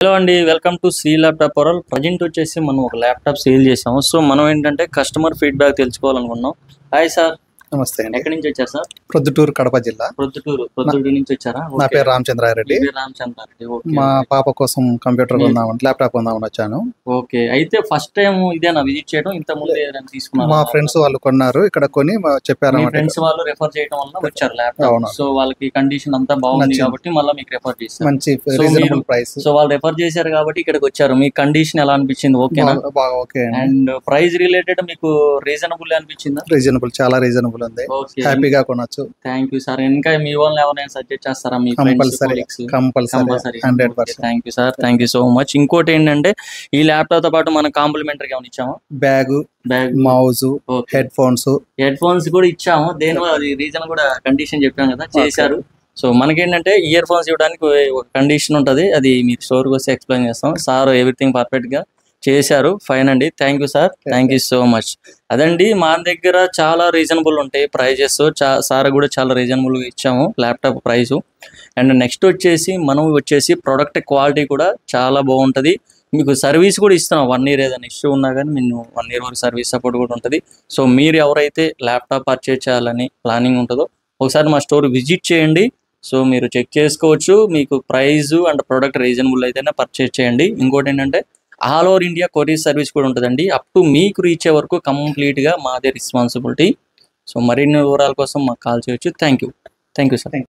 Hello అండి welcome to Sri laptop world present వచ్చేసి మనం ఒక ల్యాప్టాప్ సేల్ చేసాము సో మనం ఏంటంటే కస్టమర్ ఫీడ్బ్యాక్ తెలుసుకోవాలనుకున్నాం హాయ్ సార్ నమస్తే అండి ఎక్కడి నుంచి వచ్చారు సార్ ప్రొద్దుటూరు కడప జిల్లా ప్రొద్దుటూరు ప్రొద్దుటూరు నుంచి వచ్చారా నా ఓకే. పేరు రామచంద్రారెడ్డి మీ పేరు రామచంద్రారెడ్డి ఓకే మా పాప కోసం కంప్యూటర్ మీ- కొందామని ల్యాప్టాప్ కొందామని వచ్చాను ఓకే అయితే ఫస్ట్ టైం ఇదేనా విజిట్ చేయడం ఇంత ముందు ఏదైనా తీసుకున్నారా మా ఫ్రెండ్స్ వాళ్ళు కొన్నారు ఇక్కడ కొని మా- చెప్పారు మీ అన్నమాట. ఫ్రెండ్స్ వాళ్ళు రెఫర్ చేయడం వల్ల వచ్చారు ల్యాప్టాప్ అవును. సో వాళ్ళకి కండిషన్ అంతా బాగుంది నచ్చింది. కాబట్టి మళ్ళీ మీకు రెఫర్ చేస్తారు మంచి సో రీజనబుల్ మీరు- ప్రైస్ సో వాళ్ళు రెఫర్ చేశారు కాబట్టి ఇక్కడికి వచ్చారు మీ కండిషన్ ఎలా అనిపించింది ఓకేనా బాగా- బాగా ఓకే అండి అండ్ ప్రైస్ రిలేటెడ్ మీకు రీజనబుల్ అనిపించిందా రీజనబుల్ చాలా రీజనబుల్ ఉంది ఓకే హ్యాపీగా కొనొచ్చు థ్యాంక్ యూ సార్ ఇంకా మీ వాళ్ళని ఎవరైనా సజెస్ట్ చేస్తారా మీ friends compulsory colleagues compulsory compulsory hundred percent thank you sir thank you so much ఇంకోటి ఏంటంటే ఈ ల్యాప్టాప్ తో పాటు మనం కాంప్లిమెంటరీ ఏమైనా ఇచ్చాము bag bag mouse headphones headphones కూడా ఇచ్చాము దేని వల్ల అది రీజన్ కూడా కండిషన్ చెప్పాం కదా చేశారు సో మనకేంటంటే ఇయర్ ఫోన్స్ ఇవ్వడానికి ఒక కండిషన్ ఉంటుంది అది మీరు స్టోర్కి వస్తే ఎక్స్ప్లెయిన్ చేస్తాం సార్ ఎవ్రీథింగ్ పర్ఫెక్ట్ గా చేశారు ఫైన్ అండి thank you sir thank you so much అదండి మా దగ్గర చాలా రీజనబుల్ ఉంటాయి ప్రైజెస్ చా సార్ కూడా చాలా రీజనబుల్ ఇచ్చాము ల్యాప్టాప్ ప్రైస్ అండ్ నెక్స్ట్ వచ్చేసి మనం వచ్చేసి ప్రోడక్ట్ క్వాలిటీ కూడా చాలా బాగుంటుంది మీకు సర్వీస్ కూడా ఇస్తున్నాం వన్ ఇయర్ ఏదైనా ఇష్యూ ఉన్నా కానీ మేము వన్ ఇయర్ వరకు సర్వీస్ సపోర్ట్ కూడా ఉంటుంది సో మీరు ఎవరైతే ల్యాప్టాప్ పర్చేజ్ చేయాలని ప్లానింగ్ ఉంటుందో ఒకసారి మా స్టోర్ విజిట్ చేయండి సో మీరు చెక్ చేసుకోవచ్చు మీకు ప్రైస్ అండ్ ప్రోడక్ట్ రీజనబుల్ అయితేనే పర్చేజ్ చేయండి ఇంకోటి ఏంటంటే all over India courier service కూడా ఉంటుందండి అప్ టు మీకు రీచ్ అయ్యే వరకు కంప్లీట్గా మాదే రెస్పాన్సిబిలిటీ సో మరిన్ని వివరాల కోసం మాకు కాల్ చేయొచ్చు thank you thank you sir